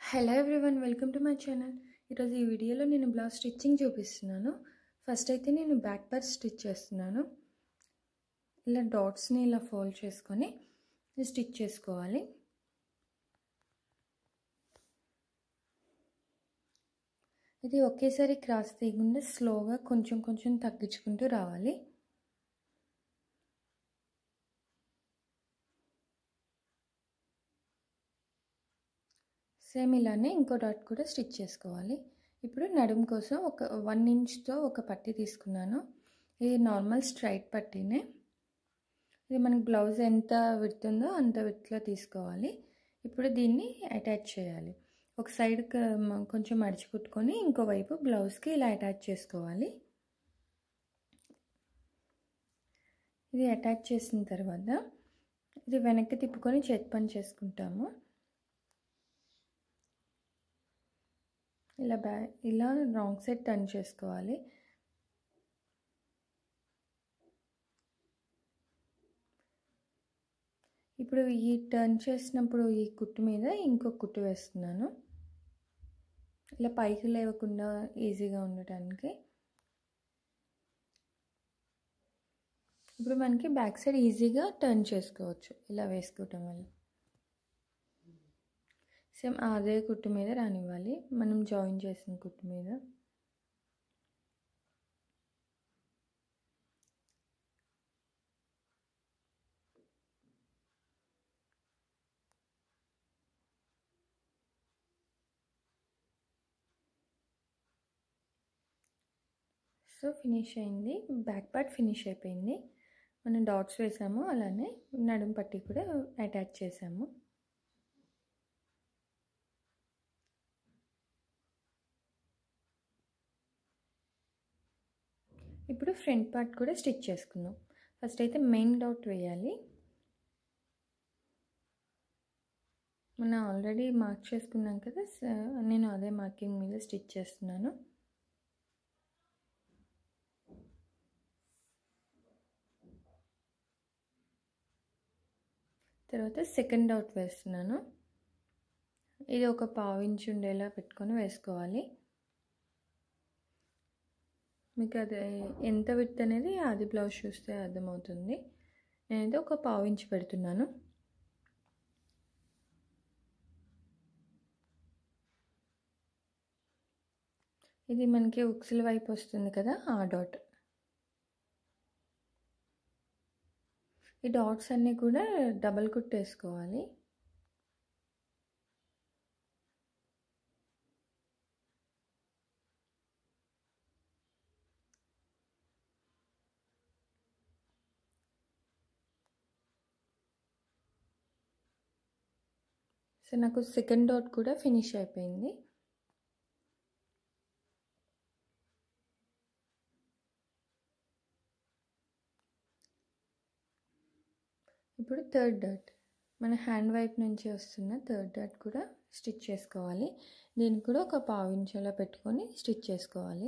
hello everyone welcome to my channel ఈరోజు ఈ వీడియోలో నేను బ్లౌజ్ స్టిచ్చింగ్ చూపిస్తున్నాను ఫస్ట్ అయితే నేను బ్యాక్ పార్ట్ స్టిచ్ చేస్తున్నాను ఇలా డాట్స్ని ఇలా ఫోల్డ్ చేసుకొని స్టిచ్ చేసుకోవాలి ఇది ఒకేసారి క్రాస్ తీయకుండా స్లోగా కొంచెం కొంచెం తగ్గించుకుంటూ రావాలి సేమ్ ఇలానే ఇంకో డాట్ కూడా స్టిచ్ చేసుకోవాలి ఇప్పుడు నడుము కోసం ఒక వన్ ఇంచ్తో ఒక పట్టీ తీసుకున్నాను ఇది నార్మల్ స్ట్రైట్ పట్టీనే ఇది మనకి బ్లౌజ్ ఎంత విడుతుందో అంత విత్లో తీసుకోవాలి ఇప్పుడు దీన్ని అటాచ్ చేయాలి ఒక సైడ్ కొంచెం మడిచి కుట్టుకొని ఇంకోవైపు బ్లౌజ్కి ఇలా అటాచ్ చేసుకోవాలి ఇది అటాచ్ చేసిన తర్వాత ఇది వెనక్కి తిప్పుకొని చేతి పని చేసుకుంటాము ఇలా బ్యా ఇలా రాంగ్ సైడ్ టర్న్ చేసుకోవాలి ఇప్పుడు ఈ టర్న్ చేసినప్పుడు ఈ కుట్టు మీద ఇంకో కుట్టు వేస్తున్నాను ఇలా పైకి లేవకుండా ఈజీగా ఉండటానికి ఇప్పుడు మనకి బ్యాక్ సైడ్ ఈజీగా టర్న్ చేసుకోవచ్చు ఇలా వేసుకోవటం వల్ల సేమ్ అదే కుట్టు మీద రానివ్వాలి మనం జాయిన్ చేసిన కుట్టు మీద సో ఫినిష్ అయింది బ్యాక్ పార్ట్ ఫినిష్ అయిపోయింది మనం డాట్స్ వేసాము అలానే నడుము పట్టి కూడా అటాచ్ చేసాము ఇప్పుడు ఫ్రంట్ పార్ట్ కూడా స్టిచ్ చేసుకుందాం ఫస్ట్ అయితే మెయిన్ డాట్ వేయాలి మనం ఆల్రెడీ మార్క్ చేసుకున్నాం కదా నేను అదే మార్కింగ్ మీద స్టిచ్ చేస్తున్నాను తర్వాత సెకండ్ డాట్ వేస్తున్నాను ఇది ఒక పావు ఇంచు ఉండేలా పెట్టుకొని వేసుకోవాలి మీకు అది ఎంత విత్ అనేది అది బ్లౌజ్ చూస్తే అర్థమవుతుంది నేనైతే ఒక పావు ఇంచు పెడుతున్నాను ఇది మనకి ఉక్సుల వైపు వస్తుంది కదా ఆ డాట్ ఈ డాట్స్ అన్నీ కూడా డబల్ కుట్టేసుకోవాలి సో నాకు సెకండ్ డాట్ కూడా ఫినిష్ అయిపోయింది ఇప్పుడు థర్డ్ డాట్ మన హ్యాండ్ వైపు నుంచి వస్తున్న థర్డ్ డాట్ కూడా స్టిచ్ చేసుకోవాలి దీనికి కూడా ఒక పావు ఇంచులా పెట్టుకొని స్టిచ్ చేసుకోవాలి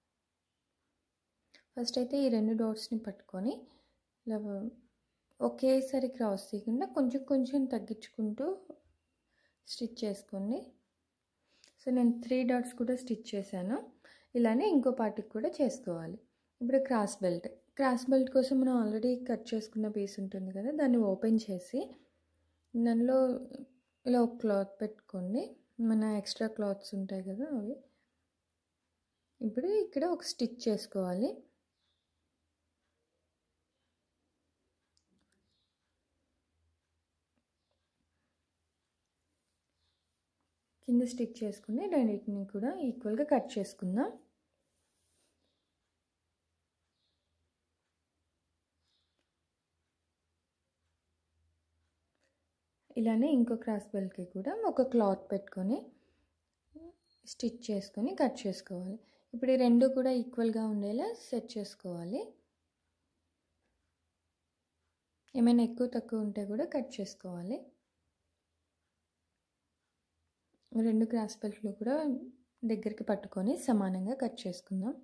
ఫస్ట్ అయితే ఈ రెండు డాట్స్ని పట్టుకొని ఇలా ఒకేసారి క్రాస్ తీయకుండా కొంచెం కొంచెం తగ్గించుకుంటూ స్టిచ్ చేసుకోండి సో నేను త్రీ డాట్స్ కూడా స్టిచ్ చేశాను ఇలానే ఇంకో పార్ట్కి కూడా చేసుకోవాలి ఇప్పుడు క్రాస్ బెల్ట్ క్రాస్ బెల్ట్ కోసం మనం ఆల్రెడీ కట్ చేసుకున్న పీస్ ఉంటుంది కదా దాన్ని ఓపెన్ చేసి దానిలో ఇలా ఒక క్లాత్ పెట్టుకోండి మన ఎక్స్ట్రా క్లాత్స్ ఉంటాయి కదా అవి ఇప్పుడు ఇక్కడ ఒక స్టిచ్ చేసుకోవాలి కింద స్టిచ్ చేసుకుని రెండింటిని కూడా ఈక్వల్గా కట్ చేసుకుందాం ఇలానే ఇంకో క్రాస్ బెల్ట్కి కూడా ఒక క్లాత్ పెట్టుకొని స్టిచ్ చేసుకొని కట్ చేసుకోవాలి ఇప్పుడు ఈ రెండు కూడా ఈక్వల్గా ఉండేలా సెట్ చేసుకోవాలి ఏమైనా ఎక్కువ తక్కువ ఉంటే కూడా కట్ చేసుకోవాలి రెండు క్రాస్ బెల్ట్లు కూడా దగ్గరికి పట్టుకొని సమానంగా కట్ చేసుకుందాం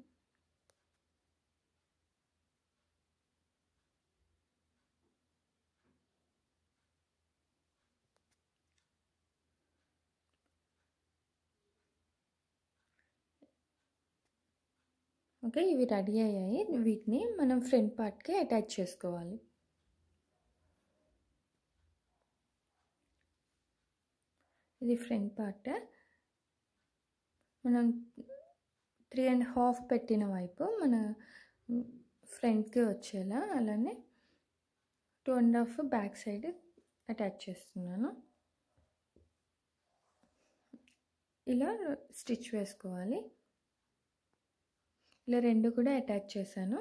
ఓకే ఇవి రెడీ అయ్యాయి వీటిని మనం ఫ్రంట్ పార్ట్కి అటాచ్ చేసుకోవాలి ఇది ఫ్రంట్ పార్ట్ మనం త్రీ అండ్ హాఫ్ పెట్టిన వైపు మన ఫ్రంట్కి వచ్చేలా అలానే two and half back side attach చేస్తున్నాను ఇలా స్టిచ్ వేసుకోవాలి ఇలా రెండు కూడా అటాచ్ చేశాను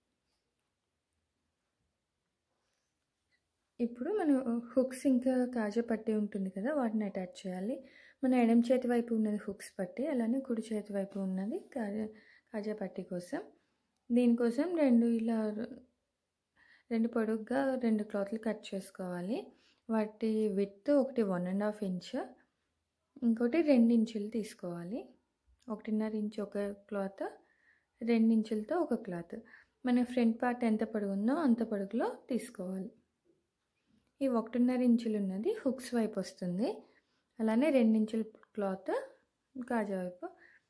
ఇప్పుడు మనం హుక్స్ ఇంకా కాజా పట్టి ఉంటుంది కదా వాటిని అటాచ్ చేయాలి మన ఎడం చేతి వైపు ఉన్నది హుక్స్ పట్టి అలానే కుడి చేతి వైపు ఉన్నది కాజా కాజా పట్టి కోసం దీనికోసం రెండు ఇలా రెండు పొడుగ్గా రెండు క్లాత్లు కట్ చేసుకోవాలి వాటి విత్ ఒకటి వన్ అండ్ హాఫ్ ఇంచ్ ఇంకోటి రెండు ఇంచులు తీసుకోవాలి ఒకటిన్నర ఇంచ్ ఒక క్లాత్ రెండు ఇంచులతో ఒక క్లాత్ మన ఫ్రంట్ పార్ట్ ఎంత పొడుగు ఉందో అంత పొడుగులో తీసుకోవాలి ఈ ఒకటిన్నర ఇంచులు ఉన్నది హుక్స్ వైపు వస్తుంది అలానే రెండించుల క్లాత్ కాజా వైపు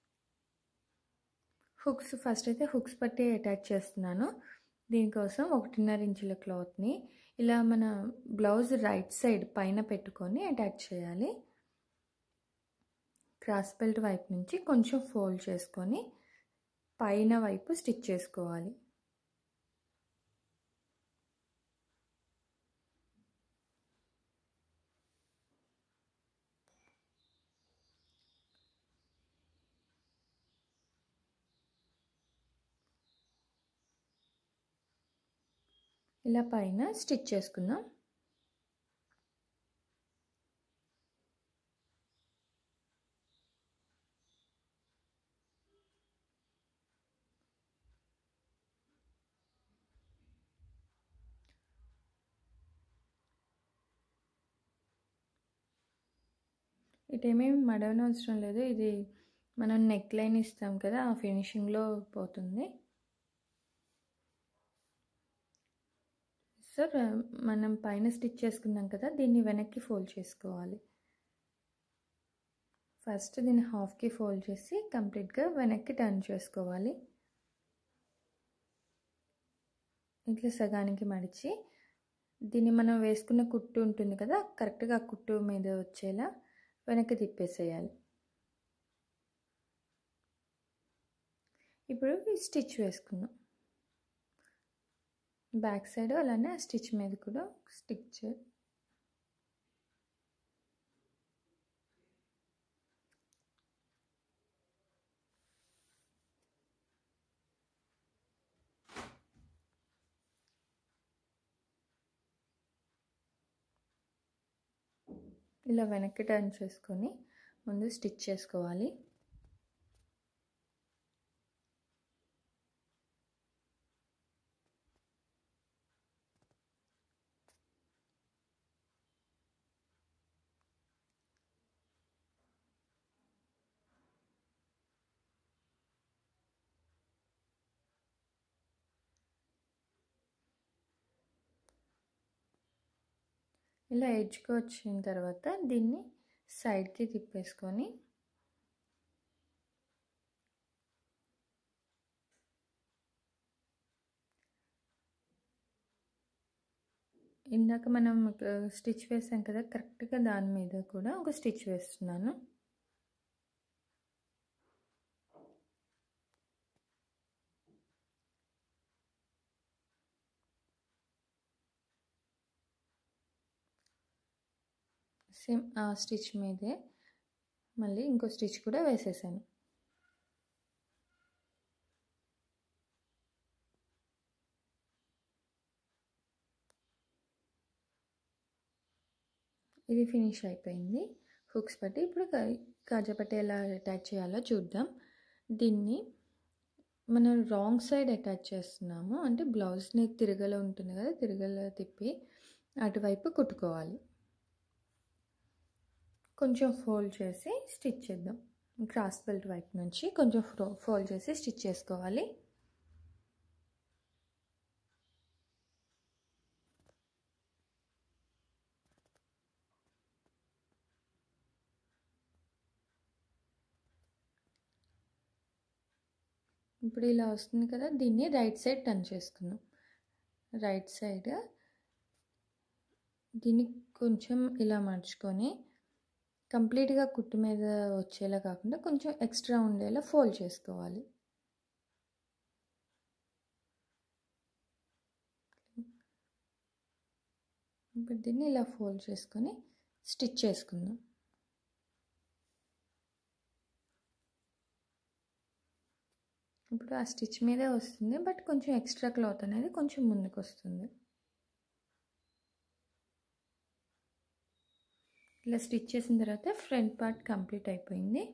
హుక్స్ ఫస్ట్ అయితే హుక్స్ పట్టి అటాచ్ చేస్తున్నాను దీనికోసం ఒకటిన్నర ఇంచుల క్లాత్ని ఇలా మన బ్లౌజ్ రైట్ సైడ్ పైన పెట్టుకొని అటాచ్ చేయాలి క్రాస్ బెల్ట్ వైపు నుంచి కొంచెం ఫోల్డ్ చేసుకొని పైన వైపు స్టిచ్ చేసుకోవాలి ఇలా పైన స్టిచ్ చేసుకుందాం ఇటేమేమి మడవనవసరం లేదు ఇది మనం నెక్ లైన్ ఇస్తాం కదా ఆ ఫినిషింగ్లో పోతుంది సార్ మనం పైన స్టిచ్ చేసుకున్నాం కదా దీన్ని వెనక్కి ఫోల్డ్ చేసుకోవాలి ఫస్ట్ దీన్ని హాఫ్కి ఫోల్డ్ చేసి కంప్లీట్గా వెనక్కి టర్న్ చేసుకోవాలి ఇట్లా సగానికి మడిచి దీన్ని మనం వేసుకున్న కుట్టు ఉంటుంది కదా కరెక్ట్గా ఆ కుట్టు మీద వచ్చేలా వెనక్కి తిప్పేసేయాలి ఇప్పుడు స్టిచ్ వేసుకుందాం బ్యాక్ సైడ్ అలానే ఆ స్టిచ్ మీద కూడా స్టిచ్ చే ఇలా వెనక్కి టర్న్ చేసుకొని ముందు స్టిచ్ చేసుకోవాలి ఇలా ఎడ్జ్కి వచ్చిన తర్వాత దీన్ని సైడ్కి తిప్పేసుకొని ఇందాక మనం స్టిచ్ వేసాం కదా కరెక్ట్గా దాని మీద కూడా ఒక స్టిచ్ వేస్తున్నాను సేమ్ ఆ స్టిచ్ మీదే మళ్ళీ ఇంకో స్టిచ్ కూడా వేసేసాను ఇది ఫినిష్ అయిపోయింది హుక్స్ పట్టి ఇప్పుడు కాజా పట్టి ఎలా అటాచ్ చేయాలో చూద్దాం దీన్ని మనం రాంగ్ సైడ్ అటాచ్ చేస్తున్నాము అంటే బ్లౌజ్ని తిరగలో ఉంటుంది కదా తిరగలో తిప్పి అటువైపు కుట్టుకోవాలి కొంచెం ఫోల్డ్ చేసి స్టిచ్ చేద్దాం క్రాస్ బెల్ట్ వైపు నుంచి కొంచెం ఫోల్డ్ చేసి స్టిచ్ చేసుకోవాలి ఇప్పుడు ఇలా వస్తుంది కదా దీన్ని రైట్ సైడ్ టర్న్ చేసుకుందాం రైట్ సైడ్ దీన్ని కొంచెం ఇలా మర్చుకొని కంప్లీట్గా కుట్టు మీద వచ్చేలా కాకుండా కొంచెం ఎక్స్ట్రా ఉండేలా ఫోల్డ్ చేసుకోవాలి ఇప్పుడు దీన్ని ఇలా ఫోల్డ్ చేసుకొని స్టిచ్ చేసుకుందాం ఇప్పుడు ఆ స్టిచ్ మీదే వస్తుంది బట్ కొంచెం ఎక్స్ట్రా క్లాత్ అనేది కొంచెం ముందుకు వస్తుంది ఇలా స్టిచ్ చేసిన తర్వాత ఫ్రంట్ పార్ట్ కంప్లీట్ అయిపోయింది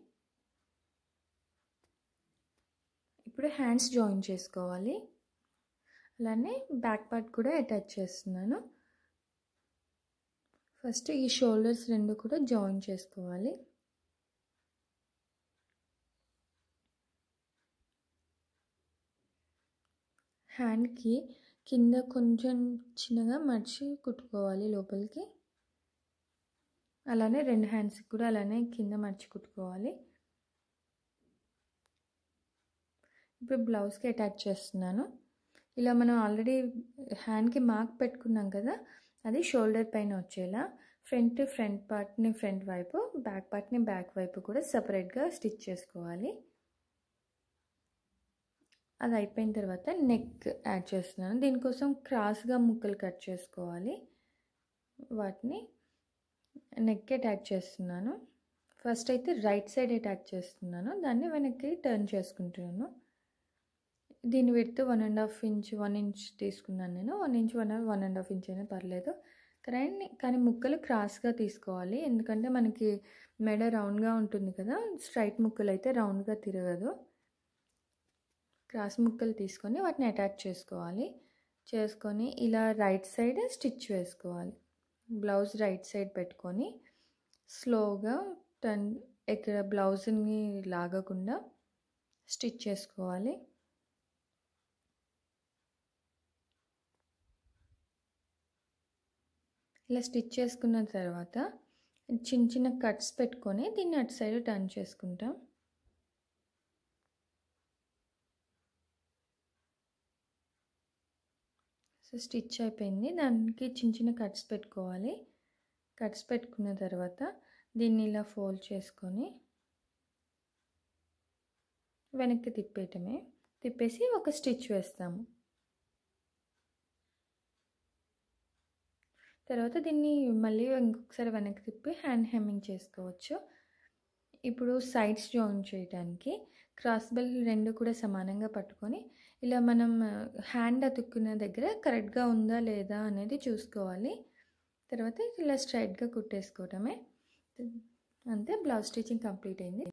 ఇప్పుడు హ్యాండ్స్ జాయిన్ చేసుకోవాలి అలానే బ్యాక్ పార్ట్ కూడా అటాచ్ చేస్తున్నాను ఫస్ట్ ఈ షోల్డర్స్ రెండు కూడా జాయిన్ చేసుకోవాలి హ్యాండ్కి కింద కొంచెం చిన్నగా మడిచి కుట్టుకోవాలి లోపలికి అలానే రెండు హ్యాండ్స్కి కూడా అలానే కింద మడిచి కుట్టుకోవాలి ఇప్పుడు బ్లౌజ్కి అటాచ్ చేస్తున్నాను ఇలా మనం ఆల్రెడీ హ్యాండ్కి మార్క్ పెట్టుకున్నాం కదా అది షోల్డర్ పైన వచ్చేలా ఫ్రంట్ ఫ్రంట్ పార్ట్ని ఫ్రంట్ వైపు బ్యాక్ పార్ట్ని బ్యాక్ వైపు కూడా సపరేట్గా స్టిచ్ చేసుకోవాలి అది అయిపోయిన తర్వాత నెక్ యాడ్ చేస్తున్నాను దీనికోసం క్రాస్గా ముక్కలు కట్ చేసుకోవాలి వాటిని నెక్ అటాచ్ చేస్తున్నాను ఫస్ట్ అయితే రైట్ సైడ్ అటాచ్ చేస్తున్నాను దాన్ని వెనక్కి టర్న్ చేసుకుంటున్నాను దీని width one and half inch one inch తీసుకున్నాను నేను one inch one one and half inch అయినా పర్లేదు కానీ కానీ ముక్కలు క్రాస్గా తీసుకోవాలి ఎందుకంటే మనకి మెడ రౌండ్గా ఉంటుంది కదా స్ట్రైట్ ముక్కలు అయితే రౌండ్గా తిరగదు క్రాస్ ముక్కలు తీసుకొని వాటిని అటాచ్ చేసుకోవాలి చేసుకొని ఇలా రైట్ సైడ్ స్టిచ్ వేసుకోవాలి బ్లౌజ్ రైట్ సైడ్ పెట్టుకొని స్లోగా టర్న్ ఇక్కడ బ్లౌజ్ని లాగకుండా స్టిచ్ చేసుకోవాలి ఇలా స్టిచ్ చేసుకున్న తర్వాత చిన్న చిన్న కట్స్ పెట్టుకొని దీన్ని అటు సైడ్ టర్న్ చేసుకుంటాం సో స్టిచ్ అయిపోయింది దానికి చిన్న చిన్న కట్స్ పెట్టుకోవాలి కట్స్ పెట్టుకున్న తర్వాత దీన్ని ఇలా ఫోల్డ్ చేసుకొని వెనక్కి తిప్పేయటమే తిప్పేసి ఒక స్టిచ్ వేస్తాము తర్వాత దీన్ని మళ్ళీ ఇంకొకసారి వెనక్కి తిప్పి హ్యాండ్ హెమ్మింగ్ చేసుకోవచ్చు ఇప్పుడు సైడ్స్ జాయిన్ చేయడానికి క్రాస్ బెల్ రెండు కూడా సమానంగా పట్టుకొని ఇలా మనం హ్యాండ్ అతుక్కున్న దగ్గర కరెక్ట్గా ఉందా లేదా అనేది చూసుకోవాలి తర్వాత ఇలా స్ట్రైట్గా కుట్టేసుకోవటమే అంతే బ్లౌజ్ స్టిచ్చింగ్ కంప్లీట్ అయింది